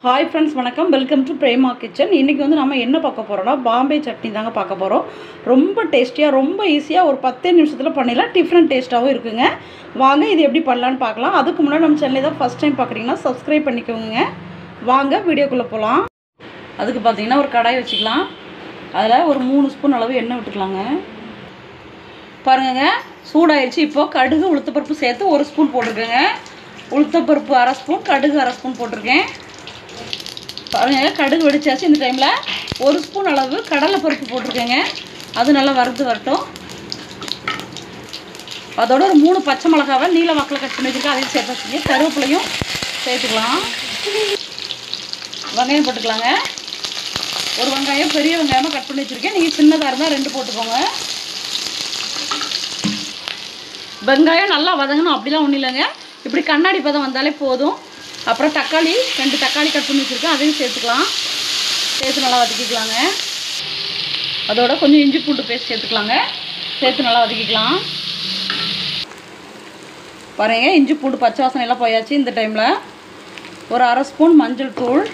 hi friends வணக்கம் welcome to Prema kitchen இன்றைக்கி வந்து நம்ம என்ன பார்க்க போகிறோம்னா பாம்பே சட்னி தாங்க பார்க்க போகிறோம் ரொம்ப டேஸ்டியாக ரொம்ப ஈஸியாக ஒரு பத்தே நிமிஷத்தில் பண்ணிடலாம் டிஃப்ரெண்ட் டேஸ்ட்டாகவும் இருக்குங்க வாங்க இது எப்படி பண்ணலான்னு பார்க்கலாம் அதுக்கு முன்னாடி நம்ம சேனலை தான் ஃபஸ்ட் டைம் பார்க்குறீங்கன்னா சப்ஸ்கிரைப் பண்ணிக்கோங்க வாங்க வீடியோக்குள்ளே போகலாம் அதுக்கு பார்த்தீங்கன்னா ஒரு கடாய் வச்சுக்கலாம் அதில் ஒரு மூணு ஸ்பூன் அளவு எண்ணெய் விட்டுக்கலாங்க பாருங்கங்க சூடாயிருச்சு இப்போ கடுகு உளுத்தப்பருப்பு சேர்த்து ஒரு ஸ்பூன் போட்டிருக்கேங்க உளுத்தப்பருப்பு அரை ஸ்பூன் கடுகு அரை ஸ்பூன் போட்டிருக்கேன் பாருங்க கடுகு வெடிச்சாச்சு இந்த டைமில் ஒரு ஸ்பூன் அளவு கடலை பருப்பு போட்டிருக்கேங்க அது நல்லா வறுத்து வரட்டும் அதோட ஒரு மூணு பச்சை மிளகாவை நீல வாக்கில் கட் பண்ணி வச்சுருக்கேன் அதையும் சேர்த்து வச்சுங்க கருவேப்பிலையும் சேர்த்துக்கலாம் வெங்காயம் போட்டுக்கலாங்க ஒரு வெங்காயம் பெரிய வெங்காயமாக கட் பண்ணி வச்சுருக்கேன் நீங்கள் சின்னதாக இருந்தால் ரெண்டு போட்டுக்கோங்க வெங்காயம் நல்லா வதங்கணும் அப்படிலாம் ஒன்றும் இல்லைங்க இப்படி கண்ணாடி பதம் வந்தாலே போதும் அப்புறம் தக்காளி ரெண்டு தக்காளி கட் பண்ணி வச்சுருக்கேன் அதையும் சேர்த்துக்கலாம் சேர்த்து நல்லா வதக்கிக்கலாங்க அதோட கொஞ்சம் இஞ்சி பூண்டு பேஸ்ட் சேர்த்துக்கலாங்க சேர்த்து நல்லா வதக்கிக்கலாம் பாருங்க இஞ்சி பூண்டு பச்சை வாசனை எல்லாம் போயாச்சு இந்த டைமில் ஒரு அரை ஸ்பூன் மஞ்சள் தூள்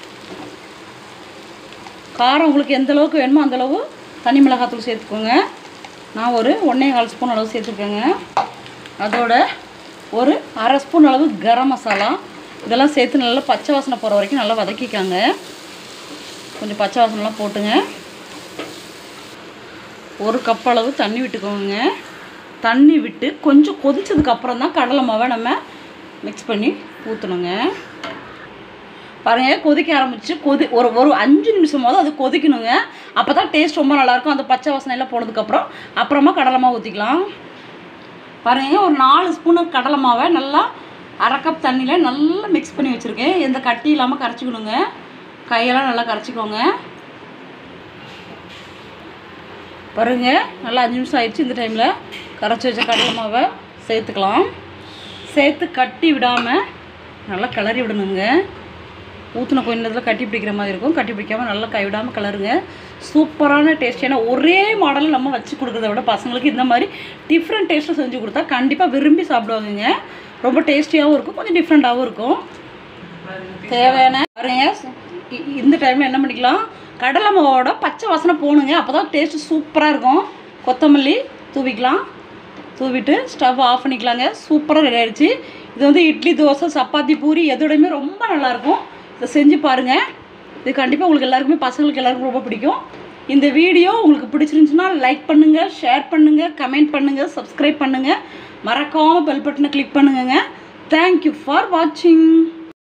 காரம் உங்களுக்கு எந்த அளவுக்கு வேணுமோ அந்த அளவு தனி மிளகாத்தூள் சேர்த்துக்கோங்க நான் ஒரு ஒன்றே கால் ஸ்பூன் அளவு சேர்த்துருக்கேங்க அதோட ஒரு அரை ஸ்பூன் அளவு கரம் மசாலா இதெல்லாம் சேர்த்து நல்லா பச்சை வாசனை போகிற வரைக்கும் நல்லா வதக்கிக்காங்க கொஞ்சம் பச்சை வாசனைலாம் போட்டுங்க ஒரு கப் அளவு தண்ணி விட்டுக்கோங்க தண்ணி விட்டு கொஞ்சம் கொதிச்சதுக்கு அப்புறம் தான் கடலை மாவை நம்ம மிக்ஸ் பண்ணி ஊற்றணுங்க பாருங்க கொதிக்க ஆரம்பிச்சு கொதி ஒரு ஒரு அஞ்சு நிமிஷமாவது அது கொதிக்கணுங்க அப்போ தான் டேஸ்ட் ரொம்ப நல்லாயிருக்கும் அந்த பச்சை வாசனை எல்லாம் போனதுக்கப்புறம் அப்புறமா கடலை மாவு ஊற்றிக்கலாம் பாருங்க ஒரு நாலு ஸ்பூனு கடலை மாவை நல்லா அரை கப் தண்ணியில் நல்லா மிக்ஸ் பண்ணி வச்சுருக்கேன் எந்த கட்டி இல்லாமல் கரைச்சிக்கணுங்க கையெல்லாம் நல்லா கரைச்சிக்கோங்க பாருங்க நல்லா அஞ்சு நிமிஷம் ஆயிடுச்சு இந்த டைமில் கரைச்சி வச்ச கடலை மாவை சேர்த்துக்கலாம் சேர்த்து கட்டி விடாமல் நல்லா கிளறி விடணுங்க ஊற்றின கொஞ்ச நேரத்தில் கட்டி பிடிக்கிற மாதிரி இருக்கும் கட்டி பிடிக்காமல் நல்லா கைவிடாமல் கலருங்க சூப்பரான டேஸ்ட் ஏன்னா ஒரே மாடல் நம்ம வச்சு கொடுக்குறத விட பசங்களுக்கு இந்த மாதிரி டிஃப்ரெண்ட் டேஸ்ட்டில் செஞ்சு கொடுத்தா கண்டிப்பாக விரும்பி சாப்பிடுவாங்கங்க ரொம்ப டேஸ்டியாகவும் இருக்கும் கொஞ்சம் டிஃப்ரெண்ட்டாகவும் இருக்கும் தேவையான பாருங்க இ- இந்த டைமில் என்ன பண்ணிக்கலாம் கடலை மாவோட பச்சை வாசனை போகணுங்க அப்போ தான் டேஸ்ட்டு சூப்பராக இருக்கும் கொத்தமல்லி தூவிக்கலாம் தூவிட்டு ஸ்டவ் ஆஃப் பண்ணிக்கலாங்க சூப்பராக ரெடி ஆயிடுச்சு இது வந்து இட்லி தோசை சப்பாத்தி பூரி எதோடையுமே ரொம்ப நல்லாயிருக்கும் இதை செஞ்சு பாருங்கள் இது கண்டிப்பாக உங்களுக்கு எல்லாருக்குமே பசங்களுக்கு எல்லாருக்கும் ரொம்ப பிடிக்கும் இந்த வீடியோ உங்களுக்கு பிடிச்சிருந்துச்சுன்னா லைக் பண்ணுங்கள் ஷேர் பண்ணுங்கள் கமெண்ட் பண்ணுங்கள் சப்ஸ்கிரைப் பண்ணுங்கள் மறக்காமல் பெல் பட்டனை கிளிக் பண்ணுங்கங்க தேங்க்யூ ஃபார் வாட்சிங்